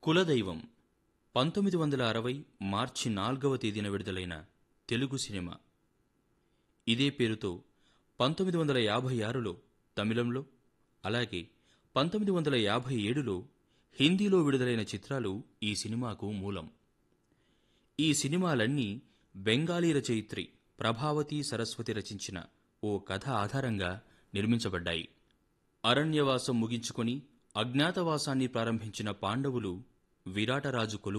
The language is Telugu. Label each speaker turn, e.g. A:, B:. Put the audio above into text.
A: కులదైవం పంతొమ్మిది వందల అరవై మార్చి నాల్గవ తేదీన విడుదలైన తెలుగు సినిమా ఇదే పేరుతో పంతొమ్మిది వందల యాభై ఆరులో తమిళంలో అలాగే పంతొమ్మిది వందల యాభై ఏడులో హిందీలో విడుదలైన చిత్రాలు ఈ సినిమాకు మూలం ఈ సినిమాలన్నీ బెంగాలీ రచయిత్రి ప్రభావతి సరస్వతి రచించిన ఓ కథ ఆధారంగా నిర్మించబడ్డాయి అరణ్యవాసం ముగించుకొని అజ్ఞాతవాసాన్ని ప్రారంభించిన పాండవులు విరాటరాజు కొలువు